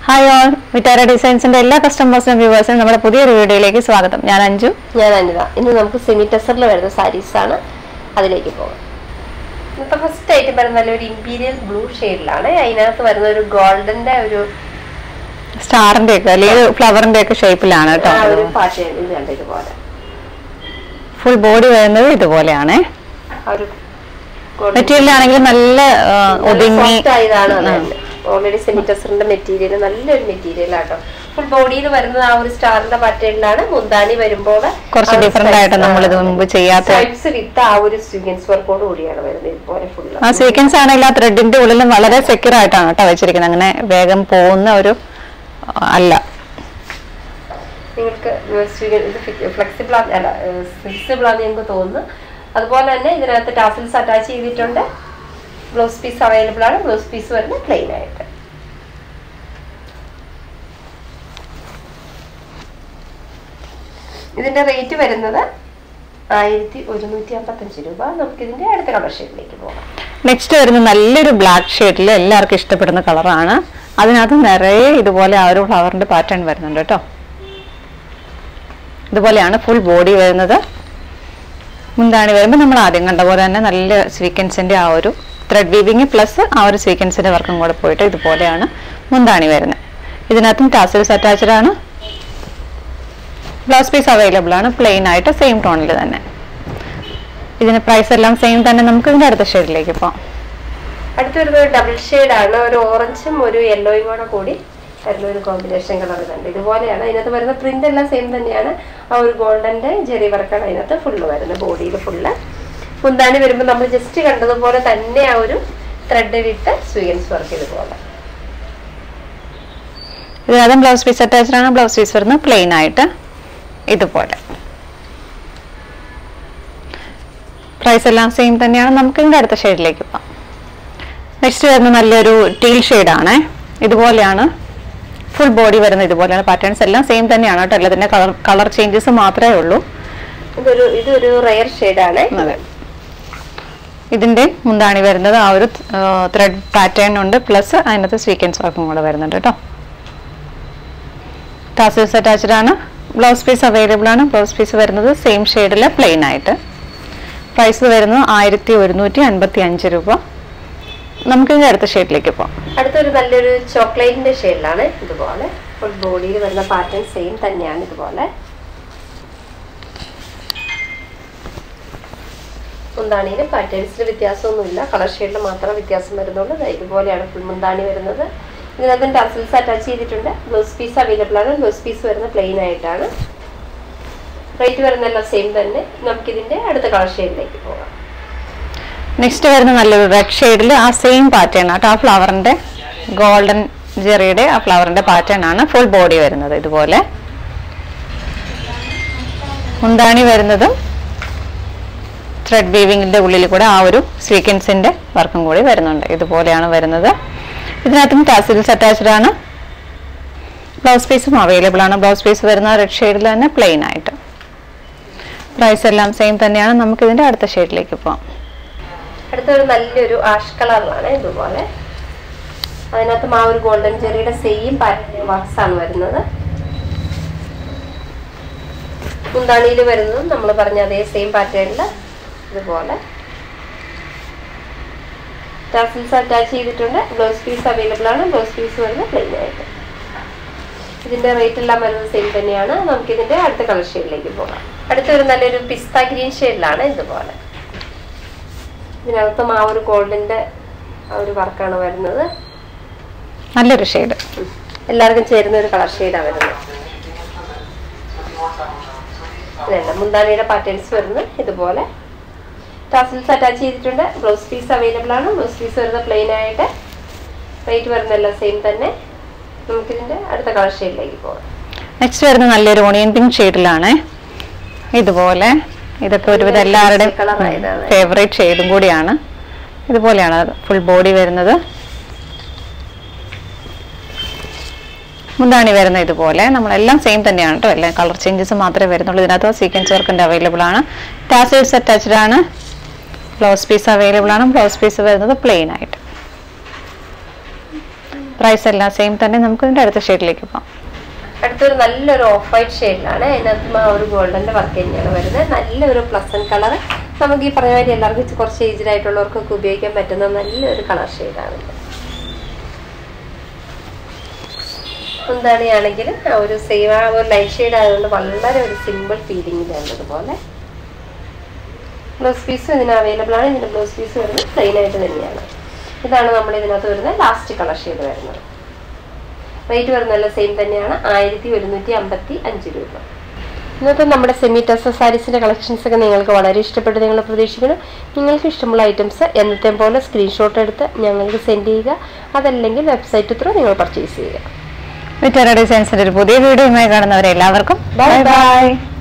Hi all Vitara ഡിസൈൻസിന്റെ എല്ലാ കസ്റ്റമേഴ്സിനും വ്യൂവേഴ്സിനും നമ്മുടെ പുതിയൊരു വീഡിയോയിലേക്ക് സ്വാഗതം ഞാൻ അഞ്ജു ഞാൻ അനിത ഇന്ന് നമുക്ക് സെമി ടെസറിൽ വരുന്ന സാരീസ് ആണ് അതിലേക്ക് പോകാം ഇന്നത്തെ ഫസ്റ്റ് ഐറ്റം വരുന്ന നല്ലൊരു ഇമ്പീരിയൽ ബ്ലൂ ഷെയ്ഡിലാണ് അതിനകത്ത് വരുന്ന ഒരു ഗോൾഡന്റെ ഒരു സ്റ്റാറിന്റെ ഒക്കെ അല്ലെങ്കിൽ ഫ്ലവറിന്റെ ഒക്കെ ഷേപ്പിലാണ് കേട്ടോ ആ ഒരു പാറ്റേൺ ഇത് കണ്ട ഇതുപോലെ ഫുൾ ബോഡി വരുന്നത് ഇതുപോലെയാണ് ആ ഒരു golden മെറ്റീരിയൽ ആണെങ്കിൽ നല്ല ആ, നല്ല ഒതുങ്ങി soft ആയതാണ് ഓൾറെഡി സെമി ടെസറിന്റെ മെറ്റീരിയൽ നല്ലൊരു മെറ്റീരിയൽ ആട്ടോ ഫുൾ ബോഡിയിൽ വരുന്നത് ആ ഒരു സ്റ്റാറിന്റെ പാറ്റേണിലാണ് മുന്താനി വരുമ്പോൾ കുറച്ച് ഡിഫറെന്റ് ആയിട്ട് നമ്മൾ ഇത് മുമ്പ് ചെയ്യാത്ത സ്ട്രൈപ്സ് വിത്ത് ആ ഒരു സ്വീകൻസ് വർക്കോട് കൂടിയാണ് വരുന്നത് ഇതുപോലെ ഫുള്ള് ആ സീക്വൻസ് ആണെങ്കിൽ ആ ത്രെഡിന്റെ ഉള്ളിലും വളരെ സെക്യൂർ ആയിട്ടാണ് കേട്ടോ വെച്ചിരിക്കുന്നത് അങ്ങനെ വേഗം പോകുന്ന ഒരു ആ, അല്ല നിങ്ങൾക്ക് സ്വീക- ഇത് ഫ്ലെക്സിബിൾ അല്ല ഫ്ലെക്സിബിൾ ആണെന്ന് ഞങ്ങൾക്ക് തോന്നുന്നു അതുപോലെ തന്നെ ഇതിനകത്ത് ടാസിൽസ് അറ്റാച്ച് ചെയ്തിട്ടുണ്ട് ബ്ലൗസ് പീസ് അവൈലബിൾ ആണ് ബ്ലൗസ് പീസ് വരുന്നത് പ്ലെയിൻ ആയിട്ട് ഇതിന്റെ റേറ്റ് വരുന്നത് ആയിരത്തി ഒരുന്നൂറ്റി അമ്പത്തഞ്ച് രൂപ നമുക്ക് ഇതിന്റെ അടുത്ത കളർ ഷെയ്ഡിലേക്ക് പോകാം നെക്സ്റ്റ് വരുന്ന നല്ലൊരു ബ്ലാക്ക് ഷെയ്ഡിൽ എല്ലാവർക്കും ഇഷ്ടപ്പെടുന്ന കളറാണ് അതിനകത്ത് നിറയെ ഇതുപോലെ ആ ഒരു ഫ്ലവറിന്റെ പാറ്റേൺ വരുന്നുണ്ട് കേട്ടോ ഇതുപോലെയാണ് ഫുൾ ബോഡി വരുന്നത് മുന്താണി വരുമ്പോൾ നമ്മൾ ആദ്യം കണ്ട പോലെ തന്നെ നല്ല സ്വീക്കൻസിന്റെ ആ ഒരു ത്രെഡ് വീവിങ് പ്ലസ് ആ ഒരു സ്വീക്കൻസിന്റെ വർക്കും കൂടെ പോയിട്ട് ഇതുപോലെയാണ് മുന്താണി വരുന്നത് ഇതിനകത്തും ടാസിൽസ് അറ്റാച്ച്ഡ് ആണ് ബ്ലൗസ് പീസ് അവൈലബിൾ ആണ് പ്ലെയിൻ ആയിട്ട് സെയിം ടോണിൽ തന്നെ ഇതിന് പ്രൈസ് എല്ലാം സെയിം തന്നെ നമുക്ക് ഇതിന്റെ അടുത്ത ഷെയ്ഡിലേക്ക് പോകാം അടുത്ത വരുന്നത് ഡബിൾ ആണ് ഒരു ഓറഞ്ചും ഒരു യെല്ലോയും കൂടെ കൂടി വരുന്ന ഒരു കോമ്പിനേഷൻ കളർ ഇതുണ്ട് ഇതുപോലെയാണ് അതിനകത്ത് വരുന്ന പ്രിന്റ് എല്ലാം സെയിം തന്നെയാണ് ആ ഒരു ഗോൾഡന്റെ ജെറി വർക്കാണ് അതിനകത്ത് ഫുള്ള് വരുന്നത് ബോഡിയിൽ ഫുള്ള് മുന്താണി വരുമ്പോൾ നമ്മൾ ജസ്റ്റ് കണ്ടതുപോലെ തന്നെ ആ ഒരു ത്രെഡ് വിട്ട് സ്വീകൻസ് വർക്ക് ഇതുപോലെ ഇതിനകത്തും ബ്ലൗസ് പീസ് അറ്റാച്ച്ഡ് ആണ് ബ്ലൗസ് പീസ് വരുന്നത് പ്ലെയിൻ ആയിട്ട് ഇതുപോലെ പ്രൈസ് എല്ലാം സെയിം തന്നെയാണ് നമുക്ക് ഇതിന്റെ അടുത്ത ഷെയ്ഡിലേക്ക് പോകാം നെക്സ്റ്റ് വരുന്ന നല്ലൊരു ടീൽ ആണ് ഇതുപോലെയാണ് ഫുൾ ബോഡി വരുന്ന ഇതുപോലെയാണ് പാറ്റേൺസ് എല്ലാം സെയിം തന്നെയാണ് കേട്ടോ എല്ലാത്തിൻ്റെ കളർ കളർ ചേഞ്ചസ് മാത്രമേ ഉള്ളൂ ഇതൊരു ഇതൊരു റയർ ആണ് അതെ ഇതിന്റെ മുന്താണി വരുന്നത് ആ ഒരു ത്രെഡ് പാറ്റേൺ ഉണ്ട് പ്ലസ് അതിനകത്ത് സ്വീക്കൻസ് വർക്കും കൂടെ വരുന്നുണ്ട് കേട്ടോ ടാസിൽസ് അറ്റാച്ച്ഡ് ആണ് ബ്ലൗസ് പീസ് അവൈലബിൾ ആണ് ബ്ലൗസ് പീസ് വരുന്നത് സെയിം ഷെയ്ഡിൽ പ്ലെയിൻ ആയിട്ട് പ്രൈസ് വരുന്നത് ആയിരത്തി ഒരുന്നൂറ്റി അൻപത്തി അഞ്ച് രൂപ നമുക്ക് ഇതിന്റെ അടുത്ത ഷെയ്ഡിലേക്ക് പോകാം അടുത്തൊരു നല്ലൊരു ചോക്ലേറ്റിന്റെ ഷെയ്ഡിലാണ് ഇതുപോലെ ഫുൾ ബോഡിയിൽ വരുന്ന പാറ്റേൺ സെയിം തന്നെയാണ് ഇതുപോലെ മുന്താണിയിൽ പാറ്റേൺസിൽ വ്യത്യാസമൊന്നുമില്ല കളർ ഷെയ്ഡിൽ മാത്രമേ വ്യത്യാസം വരുന്നുള്ളൂ ദാ ഇതുപോലെയാണ് ഫുൾ മുന്താണി വരുന്നത് ഇതിനകത്ത് ടസിൽസ് അറ്റാച്ച് ചെയ്തിട്ടുണ്ട് ബ്ലൗസ് പീസ് അവൈലബിൾ ആണ് ബ്ലൗസ് പീസ് വരുന്നത് പ്ലെയിൻ ആയിട്ടാണ് റേറ്റ് വരുന്നതെല്ലാം സെയിം തന്നെ നമുക്കിതിന്റെ അടുത്ത കളർ ഷെയ്ഡിലേക്ക് പോകാം നെക്സ്റ്റ് വരുന്ന നല്ലൊരു റെഡ് ഷെയ്ഡിൽ ആ സെയിം പാറ്റേൺ ആട്ടോ ആ ഫ്ലവറിന്റെ ഗോൾഡൻ ജെറിയുടെ ആ ഫ്ലവറിന്റെ പാറ്റേൺ ആണ് ഫുൾ ബോഡി വരുന്നത് ഇതുപോലെ മുന്താണി വരുന്നതും ത്രെഡ് വീവിങ്ങിന്റെ ഉള്ളിൽ കൂടെ ആ ഒരു സ്വീക്കൻസിന്റെ വർക്കും കൂടി വരുന്നുണ്ട് ഇതുപോലെയാണ് വരുന്നത് ഇതിനകത്തും ടാസിൽസ് അറ്റാച്ച്ഡ് ആണ് ബ്ലൗസ് പീസും അവൈലബിൾ ആണ് ബ്ലൗസ് പീസ് വരുന്ന റെഡ് ഷെയ്ഡിൽ തന്നെ പ്ലെയിൻ ആയിട്ട് പ്രൈസ് എല്ലാം സെയിം തന്നെയാണ് നമുക്ക് ഇതിന്റെ അടുത്ത ഷെയ്ഡിലേക്ക് പോകാം അടുത്തൊരു നല്ലൊരു ആഷ് കളറിലാണ് ഇതുപോലെ അതിനകത്തും ആ ഒരു ഗോൾഡൻ ചെറിയുടെ സെയിം വർക്ക്സ് ആണ് വരുന്നത് മുന്താണിയിൽ വരുന്നതും നമ്മൾ പറഞ്ഞ അതേ സെയിം പാറ്റേണിൽ ഇതുപോലെ ടാസിൽസ് അറ്റാച്ച് ചെയ്തിട്ടുണ്ട് ബ്ലൗസ് പീസ് അവൈലബിൾ ആണ് ബ്ലൗസ് പീസ് വരുന്നത് പ്ലെയിൻ ആയിട്ട് ഇതിന്റെ റേറ്റ് എല്ലാം വരുന്നത് സെയിം തന്നെയാണ് നമുക്ക് ഇതിന്റെ അടുത്ത കളർ ഷെയ്ഡിലേക്ക് പോകാം അടുത്തൊരു നല്ലൊരു പിസ്ത ഗ്രീൻ ഷെയ്ഡിലാണ് ഇതുപോലെ ഇതിനകത്തും ആ ഒരു ഗോൾഡിന്റെ ആ ഒരു വർക്കാണ് വരുന്നത് നല്ലൊരു ഷെയ്ഡ് എല്ലാവർക്കും ചേരുന്ന ഒരു കളർ ഷെയ്ഡാണ് വരുന്നത് ഇതല്ല മുന്താണിയുടെ പാറ്റേൺസ് വരുന്നത് ഇതുപോലെ ടാസിൽസ് അറ്റാച്ച് ചെയ്തിട്ടുണ്ട് ബ്ലൗസ് പീസ് അവൈലബിൾ ആണ് ബ്ലൗസ് പീസ് വരുന്നത് പ്ലെയിൻ ആയിട്ട് റേറ്റ് വരുന്നതെല്ലാം സെയിം തന്നെ നമുക്കിതിന്റെ അടുത്ത കളർ ഷെയ്ഡിലേക്ക് പോകാം നെക്സ്റ്റ് വരുന്ന നല്ലൊരു ഓണിയൻ പിങ്ക് ഷെയ്ഡിലാണ് ഇതുപോലെ ഇതൊക്കെ ഒരുവിധം എല്ലാവരുടെയും colour ആയതാണ്. ഫേവറേറ്റ് ഷെയ്ഡും കൂടിയാണ് ഇതുപോലെയാണ് ഫുൾ ബോഡി വരുന്നത് മുന്താണി വരുന്ന ഇതുപോലെ നമ്മളെല്ലാം സെയിം തന്നെയാണ് കേട്ടോ എല്ലാം കളർ ചേഞ്ചസ് മാത്രമേ വരുന്നുള്ളൂ ഇതിനകത്ത് സീക്വൻസ് വർക്കിന്റെ അവൈലബിൾ ആണ് ടാസേഴ്സ് അറ്റാച്ച്ഡ് ആണ് ബ്ലൗസ് പീസ് അവൈലബിൾ ആണ് ബ്ലൗസ് പീസ് വരുന്നത് പ്ലെയിൻ ആയിട്ട് പ്രൈസ് എല്ലാം സെയിം തന്നെ നമുക്ക് ഇതിന്റെ അടുത്ത ഷെയ്ഡിലേക്ക് പോകാം അടുത്തൊരു നല്ലൊരു ഓഫ് വൈറ്റ് ഷെയ്ഡിലാണ് അതിനകത്ത് ആ ഒരു ഗോൾഡന്റെ വർക്ക് തന്നെയാണ് വരുന്നത് നല്ലൊരു പ്ലസൻ കളർ നമുക്ക് ഈ പറഞ്ഞ മാതിരി എല്ലാവർക്കും കുറച്ച് ഏജ്ഡ് ആയിട്ടുള്ളവർക്കൊക്കെ ഉപയോഗിക്കാൻ പറ്റുന്ന നല്ലൊരു കളർ ഷെയ്ഡാണ് ഇത് മുന്താണിയാണെങ്കിൽ ആ ഒരു സെയിം ആ ഒരു ലൈറ്റ് ഷെയ്ഡ് ആയതുകൊണ്ട് വളരെ ഒരു സിമ്പിൾ ഫീലിംഗിലാണ് ഇതുപോലെ ബ്ലൗസ് പീസും ഇതിന് അവൈലബിൾ ആണ് ഇതിന്റെ ബ്ലൗസ് പീസ് വരുന്നത് പ്ലെയിൻ ആയിട്ട് തന്നെയാണ് ഇതാണ് നമ്മൾ ഇതിനകത്ത് വരുന്ന ലാസ്റ്റ് കളർ ഷെയ്ഡ് വരുന്നത് റേറ്റ് വരുന്നതല്ല സെയിം തന്നെയാണ് ആയിരത്തി ഒരുന്നൂറ്റി അമ്പത്തി അഞ്ച് രൂപ ഇന്നത്തെ നമ്മുടെ സെമി ടെസ സാരീസിന്റെ കളക്ഷൻസ് ഒക്കെ നിങ്ങൾക്ക് വളരെ ഇഷ്ടപ്പെട്ട് നിങ്ങൾ പ്രതീക്ഷിക്കണം നിങ്ങൾക്ക് ഇഷ്ടമുള്ള ഐറ്റംസ് എന്നത്തെ പോലെ സ്ക്രീൻഷോട്ട് എടുത്ത് ഞങ്ങൾക്ക് സെൻഡ് ചെയ്യുക അതല്ലെങ്കിൽ വെബ്സൈറ്റ് ത്രൂ നിങ്ങൾ പർച്ചേസ് ചെയ്യുക വിറ്ററ ഡിസൈൻസിന്റെ ഒരു പുതിയ വീഡിയോയുമായി കാണുന്നവരെ എല്ലാവർക്കും Bye ബൈ bye. ബൈ